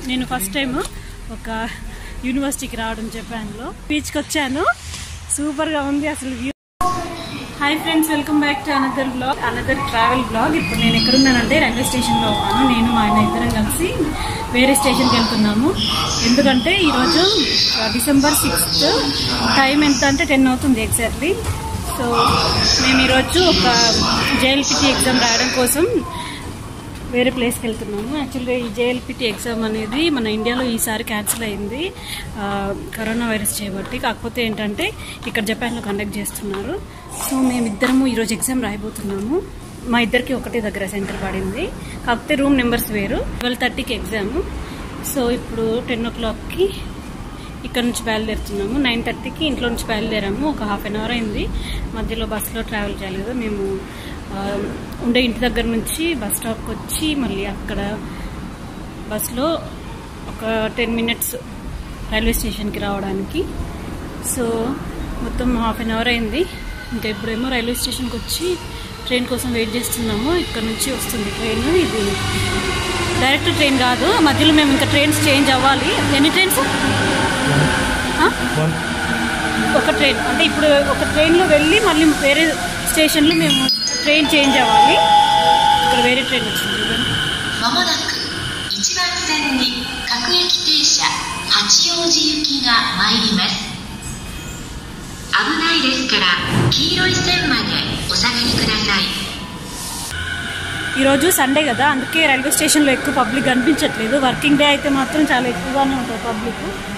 నేను first time ఒక యూనివర్సిటీకి రావడం జపాన్లో బీచ్కి వచ్చాను సూపర్గా ఉంది అసలు view hi friends welcome back to another blog another travel blog ఇప్పుడు నేను ఎక్కడున్నానంటే రైల్వే స్టేషన్లో ఉన్నాను నేను మా ఆయన ఇద్దరం కలిసి వేరే స్టేషన్కి వెళ్తున్నాము ఎందుకంటే ఈరోజు ఆ, డిసెంబర్ సిక్స్త్ టైం ఎంత అంటే టెన్ అవుతుంది ఎగ్జాక్ట్లీ సో మేము ఈరోజు ఒక జేఎల్పిటి ఎగ్జామ్ రాయడం కోసం వేరే ప్లేస్కి వెళ్తున్నాము యాక్చువల్గా ఈ జేఎల్పిటి ఎగ్జామ్ అనేది మన ఇండియాలో ఈసారి క్యాన్సిల్ అయింది ఆ, కరోనా వైరస్ చేయబట్టి కాకపోతే ఏంటంటే ఇక్కడ జపాన్లో కండక్ట్ చేస్తున్నారు సో మేమిద్దరము ఈరోజు ఎగ్జామ్ రాయబోతున్నాము మా ఇద్దరికి ఒకటే దగ్గర సెంటర్ పడింది కాకపోతే రూమ్ నెంబర్స్ వేరు ట్వెల్వ్ థర్టీకి ఎగ్జామ్ సో ఇప్పుడు టెన్ ఓ క్లాక్కి ఇక్కడ నుంచి బయలుదేరుతున్నాము నైన్ థర్టీకి ఇంట్లో నుంచి బయలుదేరాము ఒక హాఫ్ అన్ అవర్ అయింది మధ్యలో బస్సులో ట్రావెల్ చేయాలి కదా మేము ఆ, ఉండే ఇంటి దగ్గర నుంచి బస్ స్టాప్కి వచ్చి మళ్ళీ అక్కడ బస్సులో ఒక టెన్ మినిట్స్ రైల్వే స్టేషన్కి రావడానికి సో మొత్తం హాఫ్ అన్ అవర్ అయింది ఇంకా ఇప్పుడేమో రైల్వే స్టేషన్కి వచ్చి ట్రైన్ కోసం వెయిట్ చేస్తున్నాము ఇక్కడ నుంచి వస్తుంది ట్రైన్ ఇది డైరెక్ట్ ట్రైన్ కాదు మధ్యలో మేము ఇంకా ట్రైన్స్ చేంజ్ అవ్వాలి ఎన్ని ట్రైన్స్ ఆ? ఒక ట్రైన్ అంటే ఇప్పుడు ఒక ట్రైన్లో వెళ్ళి మళ్ళీ వేరే స్టేషన్లో మేము ట్రైన్ చేంజ్ అవ్వాలి ఇక్కడ వేరే ట్రైన్ వచ్చింది చూడండి. まもなく1番線に各駅停車八王子行きが参ります危ないですから黄色い線までお下がりください ఈరోజు సండే కదా అందుకే రైల్వే స్టేషన్లో ఎక్కువ పబ్లిక్ కనిపించట్లేదు వర్కింగ్ డే అయితే మాత్రం చాలా ఎక్కువగానే ఉంటుంది పబ్లిక్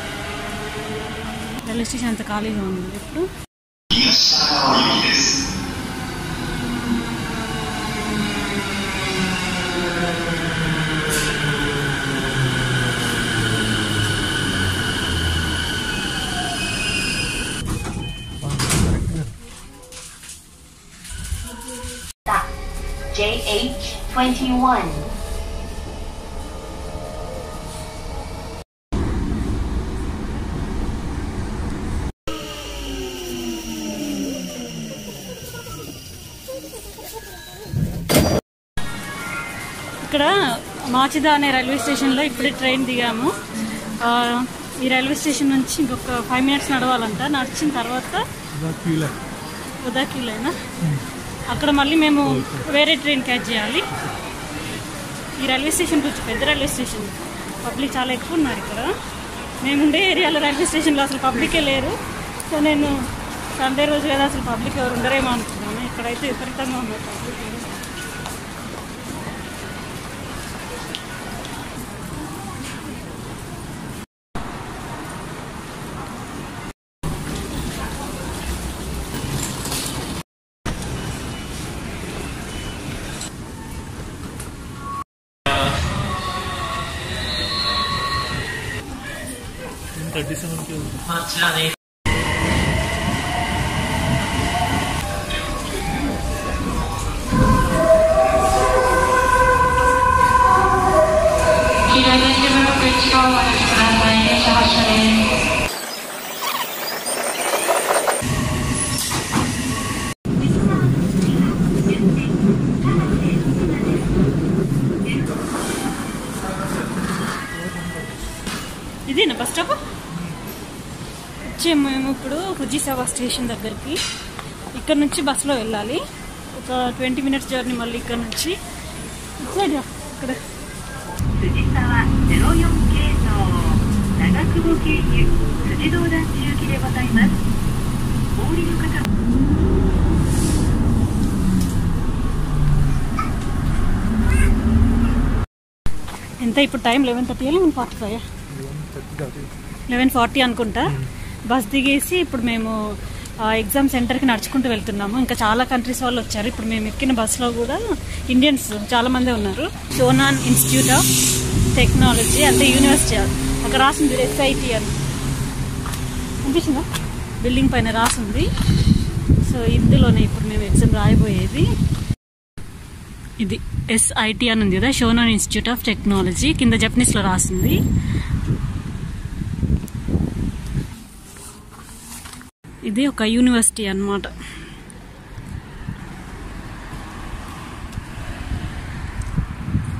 రైల్వే స్టేషన్ అంత ఖాళీగా ఉంది ఇప్పుడు JH21. ఇక్కడ మాచిదా అనే రైల్వే స్టేషన్లో ఇప్పుడే ట్రైన్ దిగాము ఆ, ఈ రైల్వే స్టేషన్ నుంచి ఇంకొక ఫైవ్ మినిట్స్ నడవాలంట నడిచిన తర్వాత ఉదాకిలేనా అక్కడ మళ్ళీ మేము వేరే ట్రైన్ క్యాచ్ చేయాలి ఈ రైల్వే స్టేషన్ కొంచెం పెద్ద రైల్వే స్టేషన్ పబ్లిక్ చాలా ఎక్కువ ఉన్నారు ఇక్కడ మేము ఉండే ఏరియాలో రైల్వే స్టేషన్లో అసలు పబ్లికే లేరు సో నేను సండే రోజు కదా అసలు పబ్లిక్ ఎవరు ఉండరేమో అనుకున్నాను ఇక్కడైతే విపరీతంగా ఉన్నారు పబ్లిక్ ఇదేనా బస్ స్టాప్ వచ్చాము మేము ఇప్పుడు హుజీసావా స్టేషన్ దగ్గరికి ఇక్కడ నుంచి బస్సులో వెళ్ళాలి ఒక ట్వంటీ మినిట్స్ జర్నీ మళ్ళీ ఇక్కడ నుంచి ఇచ్చాడు ఇక్కడ 藤沢04系統長久保経由辻堂団地行きでございますお降りの方 ఎంత ఇప్పుడు time eleven thirty eleven forty five eleven forty అనుకుంటా బస్ దిగేసి ఇప్పుడు మేము ఆ, ఎగ్జామ్ సెంటర్కి నడుచుకుంటూ వెళ్తున్నాము ఇంకా చాలా కంట్రీస్ వాళ్ళు వచ్చారు ఇప్పుడు మేము ఎక్కిన బస్సులో కూడా ఇండియన్స్ చాలా మందే ఉన్నారు సోనాన్ ఇన్స్టిట్యూట్ ఆఫ్ టెక్నాలజీ అంటే యూనివర్సిటీ అక్కడ రాసింది ఎస్ఐటి అని అనిపించిందా బిల్డింగ్ పైన రాసింది సో ఇందులోనే ఇప్పుడు మేము ఎగ్జామ్ రాయబోయేది ఇది ఎస్ఐటి అని ఉంది కదా షోనాన్ ఇన్స్టిట్యూట్ ఆఫ్ టెక్నాలజీ కింద జపనీస్లో రాసింది ఇది ఒక యూనివర్సిటీ అన్నమాట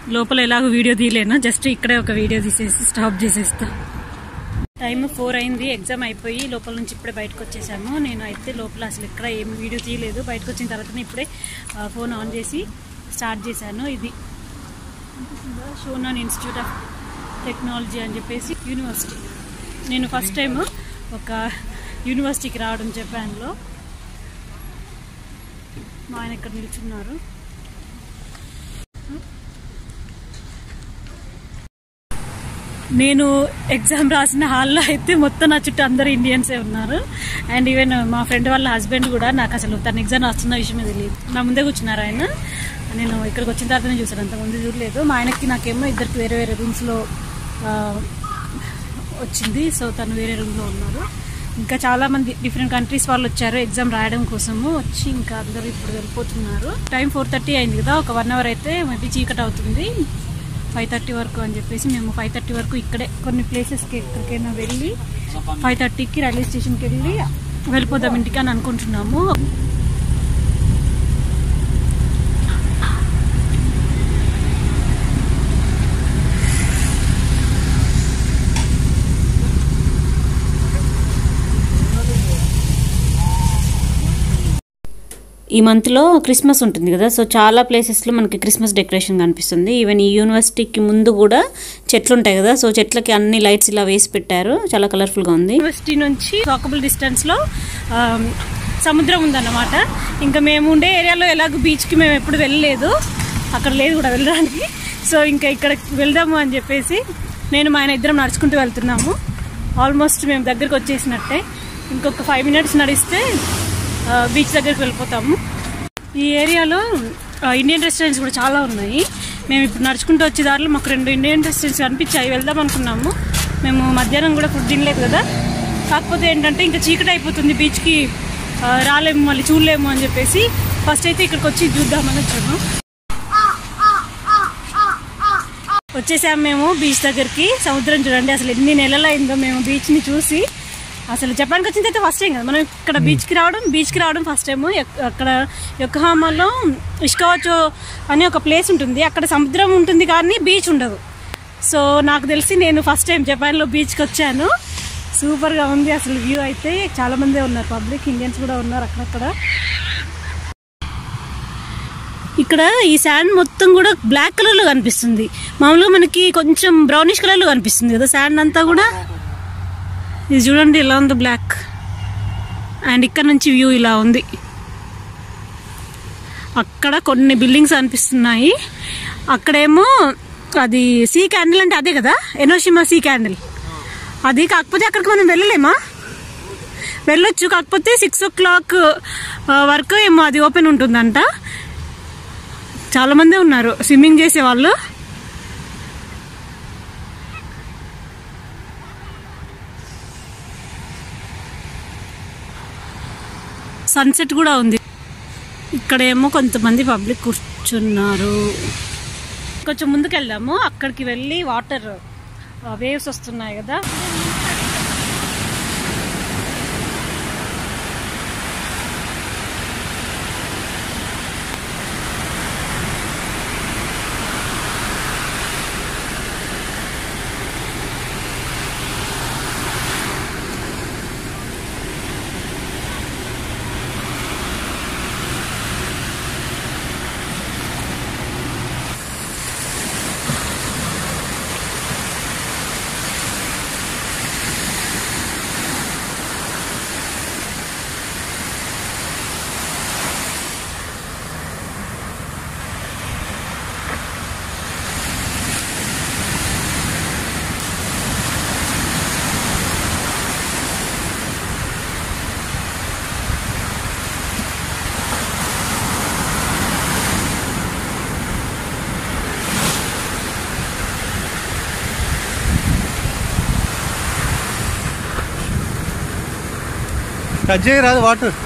లోపల ఎలాగో వీడియో తీయలేను జస్ట్ ఇక్కడే ఒక వీడియో తీసేసి స్టాప్ చేసేస్తా టైం ఫోర్ అయింది ఎగ్జామ్ అయిపోయి లోపల నుంచి ఇప్పుడే బయటకు వచ్చేసాము నేను అయితే లోపల అసలు ఇక్కడ ఏం వీడియో తీయలేదు బయటకు వచ్చిన తర్వాత ఇప్పుడే ఆ, ఫోన్ ఆన్ చేసి స్టార్ట్ చేశాను ఇది షోనాన్ ఇన్స్టిట్యూట్ ఆఫ్ టెక్నాలజీ అని చెప్పేసి యూనివర్సిటీ నేను ఫస్ట్ టైం ఒక యూనివర్సిటీకి రావడం జపాన్లో మా ఆయన ఇక్కడ నిల్చున్నారు నేను ఎగ్జామ్ రాసిన హాల్లో అయితే మొత్తం నా చుట్టూ అందరు ఇండియన్సే ఉన్నారు అండ్ ఈవెన్ మా ఫ్రెండ్ వాళ్ళ హస్బెండ్ కూడా నాకు అసలు తన ఎగ్జామ్ రాస్తున్న విషయమే తెలియదు నా ముందే కూర్చున్నారు ఆయన నేను ఇక్కడికి వచ్చిన తర్వాతనే చూసాను అంత ముందు చూడలేదు మా ఆయనకి నాకేమో ఇద్దరికి వేరే వేరే రూమ్స్లో వచ్చింది సో తను వేరే రూమ్లో ఉన్నారు ఇంకా చాలా మంది డిఫరెంట్ కంట్రీస్ వాళ్ళు వచ్చారు ఎగ్జామ్ రాయడం కోసము వచ్చి ఇంకా అందరూ ఇప్పుడు వెళ్ళిపోతున్నారు టైం ఫోర్ థర్టీ అయింది కదా ఒక వన్ అవర్ అయితే మేబీ చీకటి అవుతుంది ఫైవ్ థర్టీ వరకు అని చెప్పేసి మేము ఫైవ్ థర్టీ వరకు ఇక్కడే కొన్ని ప్లేసెస్కి ఎక్కడికైనా వెళ్ళి ఫైవ్ థర్టీకి రైల్వే స్టేషన్కి వెళ్ళి వెళ్ళిపోదాం ఇంటికి అని అనుకుంటున్నాము ఈ మంత్లో క్రిస్మస్ ఉంటుంది కదా సో చాలా ప్లేసెస్లో మనకి క్రిస్మస్ డెకరేషన్ కనిపిస్తుంది ఈవెన్ ఈ యూనివర్సిటీకి ముందు కూడా చెట్లు ఉంటాయి కదా సో చెట్లకి అన్ని లైట్స్ ఇలా వేసి పెట్టారు చాలా కలర్ఫుల్గా ఉంది యూనివర్సిటీ నుంచి వాకబుల్ డిస్టెన్స్లో సముద్రం ఉందన్నమాట ఇంకా మేము ఉండే ఏరియాలో ఎలాగో బీచ్కి మేము ఎప్పుడు వెళ్ళలేదు అక్కడ లేదు కూడా వెళ్ళడానికి సో ఇంకా ఇక్కడ వెళ్దాము అని చెప్పేసి నేను మా ఆయన ఇద్దరం నడుచుకుంటూ వెళ్తున్నాము ఆల్మోస్ట్ మేము దగ్గరకు వచ్చేసినట్టే ఇంకొక ఫైవ్ మినిట్స్ నడిస్తే ఆ, బీచ్ దగ్గరికి వెళ్ళిపోతాము ఈ ఏరియాలో ఆ, ఇండియన్ రెస్టారెంట్స్ కూడా చాలా ఉన్నాయి మేము ఇప్పుడు నడుచుకుంటూ వచ్చే దారిలో మాకు రెండు ఇండియన్ రెస్టారెంట్స్ కనిపించాయి వెళ్దాం అనుకున్నాము మేము మధ్యాహ్నం కూడా ఫుడ్ తినలేదు కదా కాకపోతే ఏంటంటే ఇంకా చీకటి అయిపోతుంది బీచ్కి ఆ, రాలేము మళ్ళీ చూడలేము అని చెప్పేసి ఫస్ట్ అయితే ఇక్కడికి వచ్చి చూద్దామని వచ్చాము వచ్చేసాము మేము బీచ్ దగ్గరికి సముద్రం చూడండి అసలు ఎన్ని నెలలు అయిందో మేము బీచ్ని చూసి అసలు జపాన్కి వచ్చింది అయితే ఫస్ట్ టైం కదా మనం ఇక్కడ బీచ్కి రావడం బీచ్కి రావడం ఫస్ట్ టైం అక్కడ యొక్కహామాలో ఇష్కవాచో అనే ఒక ప్లేస్ ఉంటుంది అక్కడ సముద్రం ఉంటుంది కానీ బీచ్ ఉండదు సో నాకు తెలిసి నేను ఫస్ట్ టైం జపాన్లో బీచ్కి వచ్చాను సూపర్గా ఉంది అసలు వ్యూ అయితే చాలా మందే ఉన్నారు పబ్లిక్ ఇండియన్స్ కూడా ఉన్నారు అక్కడక్కడ ఇక్కడ ఈ శాండ్ మొత్తం కూడా బ్లాక్ కలర్ లో కనిపిస్తుంది మామూలుగా మనకి కొంచెం బ్రౌనిష్ కలర్ లో కనిపిస్తుంది కదా శాండ్ అంతా కూడా ఇది చూడండి ఎలా ఉందో బ్లాక్ అండ్ ఇక్కడ నుంచి వ్యూ ఇలా ఉంది అక్కడ కొన్ని బిల్డింగ్స్ అనిపిస్తున్నాయి అక్కడేమో అది సీ క్యాండిల్ అంటే అదే కదా ఎనోషిమా సీ క్యాండిల్ అది కాకపోతే అక్కడికి మనం వెళ్ళలేమా వెళ్ళొచ్చు కాకపోతే సిక్స్ ఓ క్లాక్ వరకు ఏమో అది ఓపెన్ ఉంటుందంట చాలా మందే ఉన్నారు స్విమ్మింగ్ చేసే వాళ్ళు సన్సెట్ కూడా ఉంది ఇక్కడేమో కొంతమంది పబ్లిక్ కూర్చున్నారు కొంచెం ముందుకు వెళ్దాము అక్కడికి వెళ్ళి వాటర్ వేవ్స్ వస్తున్నాయి కదా కట్ చేయరాదు వాటర్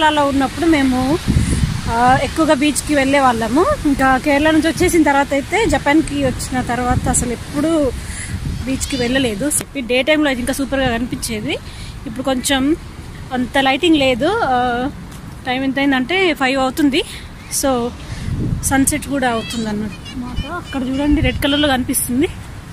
కేరళలో ఉన్నప్పుడు మేము ఆ, ఎక్కువగా బీచ్కి వెళ్ళే వాళ్ళము ఇంకా కేరళ నుంచి వచ్చేసిన తర్వాత అయితే జపాన్కి వచ్చిన తర్వాత అసలు ఎప్పుడు బీచ్కి వెళ్ళలేదు చెప్పి డే టైంలో అయితే ఇంకా సూపర్గా కనిపించేది ఇప్పుడు కొంచెం అంత లైటింగ్ లేదు ఆ, టైం ఎంత అయిందంటే ఫైవ్ అవుతుంది సో సన్సెట్ కూడా అవుతుంది అన్నమాట అక్కడ చూడండి రెడ్ కలర్లో కనిపిస్తుంది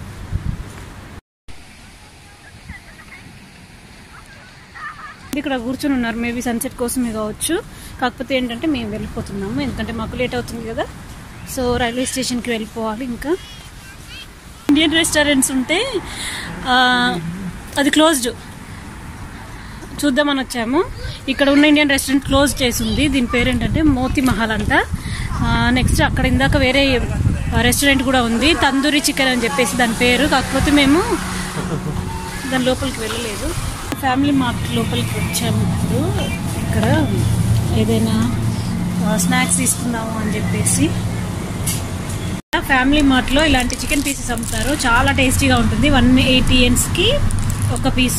ఇక్కడ కూర్చొని ఉన్నారు మేబీ సన్సెట్ కోసమే కావచ్చు కాకపోతే ఏంటంటే మేము వెళ్ళిపోతున్నాము ఎందుకంటే మాకు లేట్ అవుతుంది కదా సో రైల్వే స్టేషన్కి వెళ్ళిపోవాలి ఇంకా ఇండియన్ రెస్టారెంట్స్ ఉంటే ఆ, అది క్లోజ్డ్ చూద్దామని వచ్చాము ఇక్కడ ఉన్న ఇండియన్ రెస్టారెంట్ క్లోజ్ చేసి ఉంది దీని పేరు ఏంటంటే మోతి మహల్ అంట నెక్స్ట్ అక్కడ ఇందాక వేరే రెస్టారెంట్ కూడా ఉంది తందూరి చికెన్ అని చెప్పేసి దాని పేరు కాకపోతే మేము దాని లోపలికి వెళ్ళలేదు ఫ్యామిలీ మార్ట్ లోపలికి వచ్చాము ఇప్పుడు ఇక్కడ ఏదైనా స్నాక్స్ తీసుకుందాము అని చెప్పేసి ఫ్యామిలీ మార్ట్ లో ఇలాంటి చికెన్ పీసెస్ అమ్ముతారు చాలా టేస్టీగా ఉంటుంది వన్ ఎయిటీ కి ఒక పీస్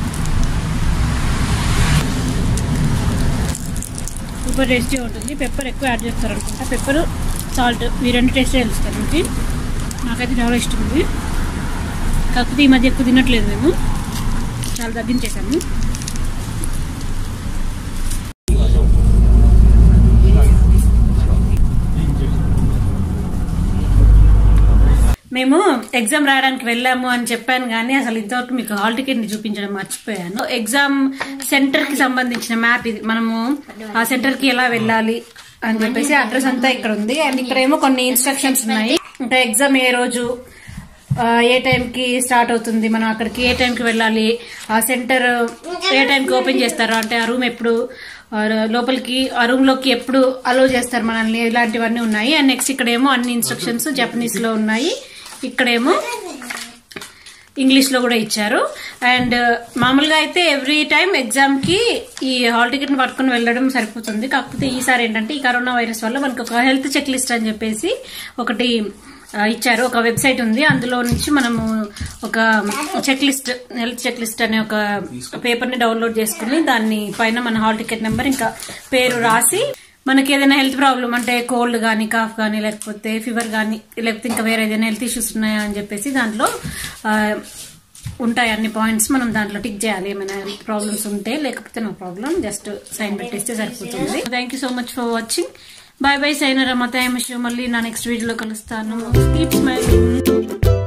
సూపర్ టేస్టీగా ఉంటుంది పెప్పర్ ఎక్కువ యాడ్ చేస్తారు అనుకుంటా పెప్పర్ సాల్ట్ ఈ రెండు టేస్ట్ తెలుస్తారు మనకి నాకైతే చాలా ఇష్టం ఉంది కాకపోతే ఈ మధ్య ఎక్కువ తినట్లేదు మేము చాలా తగ్గించేసాము మేము ఎగ్జామ్ రాయడానికి వెళ్ళాము అని చెప్పాను కానీ అసలు ఇంతవరకు మీకు హాల్ టికెట్ ని చూపించడం మర్చిపోయాను ఎగ్జామ్ సెంటర్ కి సంబంధించిన మ్యాప్ ఇది మనము ఆ సెంటర్ కి ఎలా వెళ్ళాలి అని చెప్పేసి అడ్రస్ అంతా ఇక్కడ ఉంది అండ్ ఇక్కడ ఏమో కొన్ని ఇన్స్ట్రక్షన్స్ ఉన్నాయి ఇంకా ఎగ్జామ్ ఏ రోజు ఆ, ఏ టైం కి స్టార్ట్ అవుతుంది మనం అక్కడికి ఏ టైం కి వెళ్ళాలి ఆ సెంటర్ ఏ టైం కి ఓపెన్ చేస్తారు అంటే ఆ రూమ్ ఎప్పుడు ఆ, లోపలికి ఆ రూమ్ లోకి ఎప్పుడు అలో చేస్తారు మనల్ని ఇలాంటివన్నీ ఉన్నాయి అండ్ నెక్స్ట్ ఇక్కడేమో అన్ని ఇన్స్ట్రక్షన్స్ జపనీస్ లో ఉన్నాయి ఇక్కడేమో ఇంగ్లీష్ లో కూడా ఇచ్చారు అండ్ మామూలుగా అయితే ఎవ్రీ టైం ఎగ్జామ్ కి ఈ హాల్ టికెట్ ని పట్టుకుని వెళ్ళడం సరిపోతుంది కాకపోతే ఈసారి ఏంటంటే ఈ కరోనా వైరస్ వల్ల మనకు ఒక హెల్త్ చెక్ లిస్ట్ అని చెప్పేసి ఒకటి ఆ, ఇచ్చారు ఒక వెబ్సైట్ ఉంది అందులో నుంచి మనము ఒక check list health check list అనే ఒక పేపర్ ని డౌన్లోడ్ చేసుకుని దాన్ని పైన మన హాల్ టికెట్ నెంబర్ ఇంకా పేరు రాసి మనకి ఏదైనా హెల్త్ ప్రాబ్లం అంటే కోల్డ్ కానీ కాఫ్ కానీ లేకపోతే ఫీవర్ కానీ లేకపోతే ఇంకా వేరే ఏదైనా హెల్త్ ఇష్యూస్ ఉన్నాయా అని చెప్పేసి దాంట్లో ఆ, ఉంటాయి అన్ని పాయింట్స్ మనం దాంట్లో టిక్ చేయాలి ఏమైనా ప్రాబ్లమ్స్ ఉంటే లేకపోతే నో ప్రాబ్లం జస్ట్ సైన్ పెట్టేస్తే సరిపోతుంది thank you so much for watching bye bye సైనరా మత మళ్ళీ నా నెక్స్ట్ వీడియోలో కలుస్తాను కీప్ స్మైలింగ్